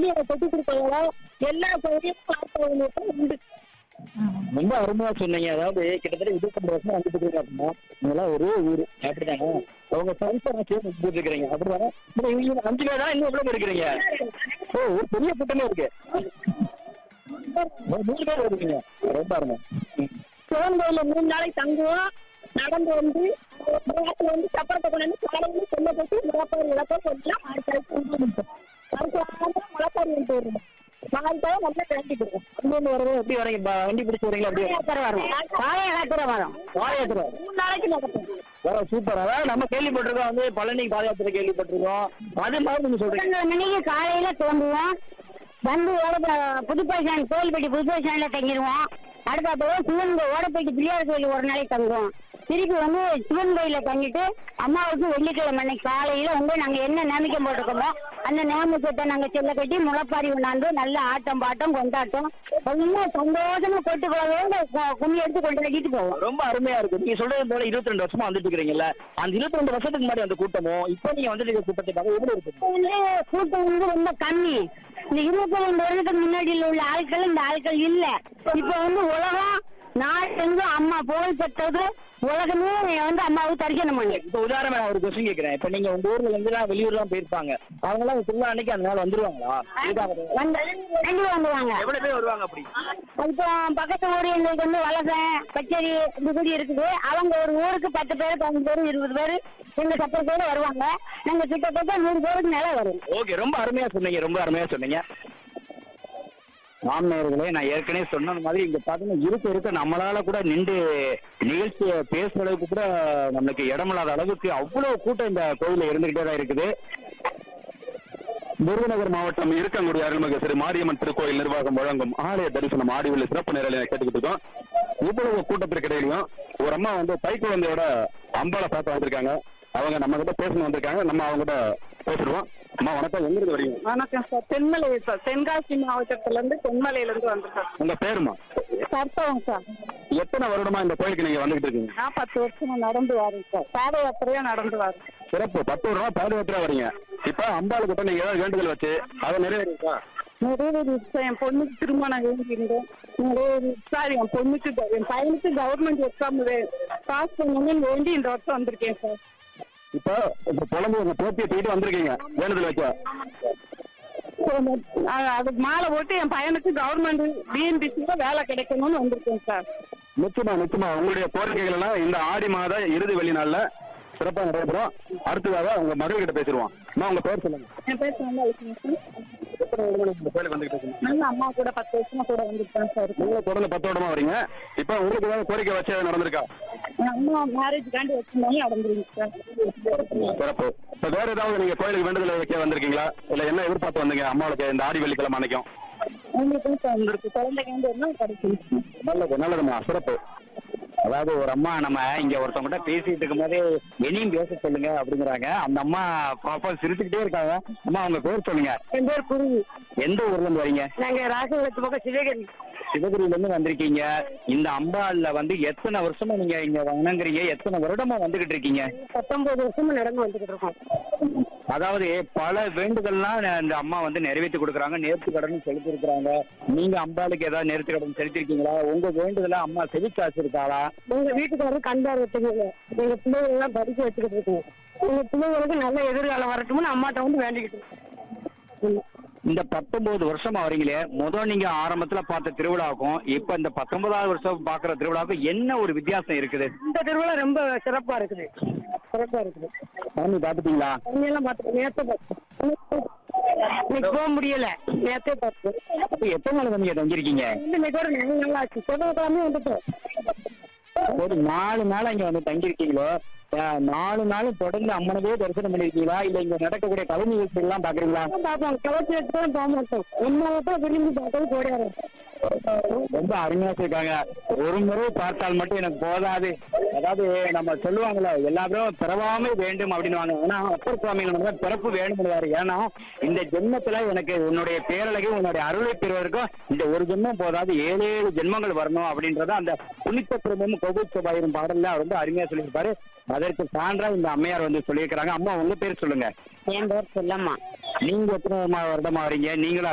பள்ளியை கட்டி கொடுக்கறதோட எல்லா சௌகரியமும் பார்த்தவங்களுக்கு உண்டு ரொம்ப அருமையா சொன்னீங்க அதாவது கிட்டத்தட்ட இருபத்தஞ்சு வருஷம் வந்துட்டு இருக்கீங்க அப்படின்னா நீங்களாம் ஒரே ஊர் அப்படிதானே அவங்க ஃப்ரெண்ட்ஸ் சேர்ந்து வந்துட்டு இருக்கிறீங்க அப்படிதானே இப்போ இவங்க அஞ்சு பேர் தான் இன்னும் எவ்வளவு பேர் இருக்கிறீங்க ஓ ஒரு பெரிய கூட்டமே இருக்கு ஒரு மூணு பேர் இருக்கீங்க ரொம்ப அருமை ம். சிவன் கோயில மூணு நாளைக்கு தங்குவோம் நடந்து வந்து விளையாட்டு வந்து சப்பரத்தை கொண்டு வந்து காலையில செல்ல போட்டு முளப்பாரி இழப்போம் கொஞ்சம் அடுத்த அடுத்த முளப்பாரி வந்து வருவோம் நாளைக்காக நல்லா கிளம்பி போடுவோம் இங்கிருந்து வரது எப்படி வரீங்க ப- வண்டி பிடிச்சி வரீங்களா எப்படி வரும் பாதயாத்திரை வரும் பாதயாத்திரை மூணு நாளைக்கு நடக்கும் ஓ சூப்பர் அதாவது நம்ம கேள்விப்பட்டிருக்கோம் வந்து பழனி பாதயாத்திரை கேள்விப்பட்டிருக்கோம் அது மாதிரி நீங்க சொல்றீங்க பதினொரு மணிக்கு காலையில தோன்றுவோம் வந்து ஓட புதுப்பைசான் கோயில்பட்டி புதுப்பைசான்ல தங்கிடுவோம் அடுத்தாப்புல சிவன் கோ- ஓடப்பட்டி பிள்ளையார் கோயில் ஒரு நாளைக்கு தங்குவோம் திருப்பி வந்து சிவன் கோயில தங்கிட்டு அம்மாவுக்கு வெள்ளிக்கிழமை அன்னைக்கு காலையில வந்து நாங்க என்ன நம்பிக்கம் போட்டிருக்கோமோ அந்த நேமிக்கத்தை நாங்க செல்ல கட்டி முளைப்பாரி உண்ணாந்து நல்ல ஆட்டம் பாட்டம் கொண்டாட்டம் ரொம்ப சந்தோஷமா கொட்டு குழந்தையோட கும்மி எடுத்து கொண்டு கட்டிட்டு போவோம் ரொம்ப அருமையா இருக்கு நீங்க சொல்றது போல இருபத்தி ரெண்டு வருஷமா வந்துட்டு இருக்கீங்கல்ல அந்த இருபத்தி ரெண்டு வருஷத்துக்கு முன்னாடி அந்த கூட்டமும் இப்போ நீங்க வந்துட்டு இருக்க கூட்டத்தை பார்க்க எப்படி இருக்கு இப்ப வந்து கூட்டம் வந்து ரொம்ப கம்மி இந்த இருபத்தி ரெண்டு வருஷத்துக்கு முன்னாடி உள்ள ஆட்கள் இந்த ஆட்கள் இல்ல இப்ப வந்து உலகம் நாடு அம்மா புகழ் பெற்றது உலகமே வந்து அம்மாவுக்கு தரிசனம் பண்ணு இப்போ உதாரணம் நான் ஒரு கொஸ்டின் கேட்கிறேன் இப்போ நீங்க உங்க ஊர்ல இருந்து எல்லாம் வெளியூர்லாம் போயிருப்பாங்க அவங்க எல்லாம் திருவிழா அன்னைக்கு அந்த நாள் வந்துருவாங்களா இருக்காங்க. வந்து கண்டிப்பா வந்துவாங்க எவ்வளவு பேர் வருவாங்க அப்படி இப்போ பக்கத்து ஊர் எங்களுக்கு வந்து வலசம் பச்சேரி இந்த மாதிரி இருக்குது அவங்க ஒரு ஊருக்கு பத்து பேர் பதினஞ்சு பேர் இருபது பேர் எங்க சப்பர பேர் வருவாங்க நாங்க கிட்டத்தட்ட நூறு பேருக்கு மேல வரும் ஓகே ரொம்ப அருமையா சொன்னீங்க ரொம்ப அருமையா சொன்னீங்க மாமனர்களே நான் ஏற்கனவே சொன்னது மாதிரி இங்க பாத்தீங்கன்னா இருக்க இருக்க நம்மளால கூட நின்று நிகழ்ச்சியை பேசுற அளவுக்கு கூட நம்மளுக்கு இடமில்லாத அளவுக்கு அவ்வளவு கூட்டம் இந்த கோயில இருந்துகிட்டே தான் இருக்குது விருதுநகர் மாவட்டம் இருக்கங்குடி அருள்மிகு ஸ்ரீ மாரியம்மன் திருக்கோயில் நிர்வாகம் வழங்கும் ஆலய தரிசனம் ஆடியுள்ள சிறப்பு நேரலை கேட்டுக்கிட்டு இருக்கோம் இவ்வளவு கூட்டத்திற்கு இடையிலையும் ஒரு அம்மா வந்து தை குழந்தையோட அம்பாளை பார்த்து வந்திருக்காங்க அவங்க நம்ம கிட்ட பேசணும் வந்திருக்காங்க நம்ம அவங்க கிட்ட பேசிடுவோம் அம்மா வணக்கம் எங்க இருந்து வரீங்க வணக்கம் சார் தென்மலை சார் தென்காசி மாவட்டத்துல இருந்து தென்மலையில இருந்து வந்திருக்கேன் உங்க பேருமா சர்த்தவம் சார் எத்தனை வருடமா இந்த கோயிலுக்கு நீங்க வந்துகிட்டு இருக்கீங்க நான் பத்து வருஷமா நடந்து வரேன் சார் பாத யாத்திரையா நடந்து வரேன் சிறப்பு பத்து வருடமா பாதுகாத்துறா வரீங்க இப்ப அம்பாள் கிட்ட நீங்க ஏதாவது வேண்டுதல் வச்சு அதை நிறைவேறிருக்கா நிறைவேறிடுச்சு என் பொண்ணுக்கு திருமணம் எழுதிருந்தேன் நிறைவேறிடுச்சு சார் என் பொண்ணுக்கு க- என் பையனுக்கு கவர்மெண்ட் எக்ஸாம் பாஸ் பண்ணணும்னு வேண்டி இந்த வருஷம் வந்திருக்கேன் சார் இப்ப இப்ப குழந்தை உங்க போட்டியை தூக்கிட்டு வந்திருக்கீங்க வேண்டுதல் வைக்க அ- அதுக்கு மாலை போட்டு என் பையனுக்கு கவர்மெண்ட் பிஎன்பிசில வேலை கிடைக்கணும்னு வந்திருக்கேன் சார் நிச்சயமா நிச்சயமா உங்களுடைய கோரிக்கைகள் எல்லாம் இந்த ஆடி மாத இறுதி வெள்ளி நாள்ல சிறப்பா நடைபெறும் அடுத்ததாக உங்க மகள் கிட்ட பேசிடுவோம் அம்மா உங்க பேர் சொல்லுங்க என் பேர் வந்து அலிஸ்லாம் எத்தனை வருடமா இந்த கோயிலுக்கு வந்துகிட்டு இருக்கீங்க நான் அம்மா கூட பத்து வருஷமா கூட வந்துருக்கேன் சார் நீங்க தொடர்ந்து பத்து வருடமா வரீங்க இப்ப உங்களுக்கு ஏதாவது கோரிக்கை வச்சு ஏதாவது நடந்திருக்கா என் அம்மா மேரேஜ்காண்டி வச்சிருந்தாலும் நடந்துருங்க சார் சிறப்பு இப்ப வேற ஏதாவது நீங்க கோயிலுக்கு வேண்டுதல் வைக்க வந்திருக்கீங்களா இல்ல என்ன எதிர்பார்த்து வந்தீங்க அம்மாவுக்கு இந்த ஆடி வெள்ளிக்கிழமை அன்னைக்கும் உங்களுக்கும் சார் வந்திருக்கு குழந்தைக்காண்டி என்ன கிடைக்கும் நல்லது நல்லதும்மா சிறப்பு அதாவது ஒரு அம்மா நம்ம இங்க ஒருத்தவங்க கிட்ட பேசிட்டு இருக்கும்போதே இனியும் பேச சொல்லுங்க அப்படிங்கிறாங்க அந்த அம்மா பாப்பா சிரிச்சுக்கிட்டே இருக்காங்க அம்மா அவங்க பேர் சொல்லுங்க என் பேர் குருவி எந்த ஊர்ல இருந்து வரீங்க நாங்க ராசகுலத்து பக்கம் சிவகரி சிவகிரியில இருந்து வந்திருக்கீங்க இந்த அம்பாள்ல வந்து எத்தனை வருஷமா நீங்க இங்க வணங்குறீங்க எத்தனை வருடமா வந்துகிட்டு இருக்கீங்க பத்தொன்பது வருஷமா நடந்து வந்துகிட்டு இருக்கோம் அதாவது பல வேண்டுதல்லாம் இந்த அம்மா வந்து நிறைவேற்றி கொடுக்குறாங்க நேர்த்தி கடன் செலுத்திருக்கிறாங்க நீங்க அம்பாளுக்கு ஏதாவது நேர்த்தி கடன் செலுத்திருக்கீங்களா உங்க வேண்டுதல அம்மா செவிச்சாச்சிருக்காளா எங்க வீட்டுக்காரர் கண்டார் வச்சுக்கோங்க எங்க பிள்ளைகள் எல்லாம் படிக்க வச்சுக்கிட்டு இருக்கோம் எங்க பிள்ளைங்களுக்கு நல்ல எதிர்காலம் வரட்டும்னு அம்மாட்ட வந்து வேண்டிக்கிட்டு இருக்கோம். இந்த பத்தொன்பது வருஷமா வரீங்களே முதல் நீங்க ஆரம்பத்துல பார்த்த திருவிழாவுக்கும் இப்ப இந்த பத்தொன்பதாவது வருஷம் பாக்குற திருவிழாவுக்கும் என்ன ஒரு வித்தியாசம் இருக்குது இந்த திருவிழா ரொம்ப சிறப்பா இருக்குது சிறப்பா இருக்குது சாமி பாத்துட்டீங்களா தண்ணியெல்லாம் பார்த்து நேரத்தை பார்த்து இன்னைக்கு போக முடியல நேரத்தே பார்த்து அப்ப எத்தனை நாள் நீங்க தங்கியிருக்கீங்க இன்னைக்கு ஒரு நாலு நாள் ஆச்சு செவ்வாய்க்கிழமை வந்துட்டோம் ஒரு நாலு நாள் இங்க வந்து தங்கியிருக்கீங்களோ அஹ், நாலு நாள் தொடர்ந்து அம்மனவே தரிசனம் பண்ணிருக்கீங்களா இல்ல இங்க நடக்கக்கூடிய கலை நிகழ்ச்சிகள் எல்லாம் பாக்குறீங்களா பார்ப்போம் கவர்ச்சி எடுத்து போக மாட்டோம் உண்மையை விரும்பி பார்க்கறது போடாது ரொம்ப அருமையா சொல்லிருக்காங்க ஒரு முறை பார்த்தால் மட்டும் எனக்கு போதாது அதாவது நம்ம சொல்லுவாங்கல்ல எல்லாரும் பிறவாமை வேண்டும் அப்படின்னுவாங்க ஆனா அப்பர் சுவாமி நம்ம பிறப்பு வேண்டும்னுவாரு ஏன்னா இந்த ஜென்மத்துல எனக்கு உன்னுடைய பேரழகை உன்னுடைய அருளை பெறுவதற்கும் இந்த ஒரு ஜென்மம் போதாது ஏழு ஏழு ஜென்மங்கள் வரணும் அப்படின்றத அந்த புனித்த பிரமும் கோவில் சபாயிரும் பாடல்ல ரொம்ப அருமையா சொல்லியிருப்பாரு அதற்கு சான்றா இந்த அம்மையார் வந்து சொல்லியிருக்கிறாங்க அம்மா உங்க பேர் சொல்லுங்க என் பேர் செல்லம்மா நீங்க எத்தனை வருடமா வரீங்க நீங்களும்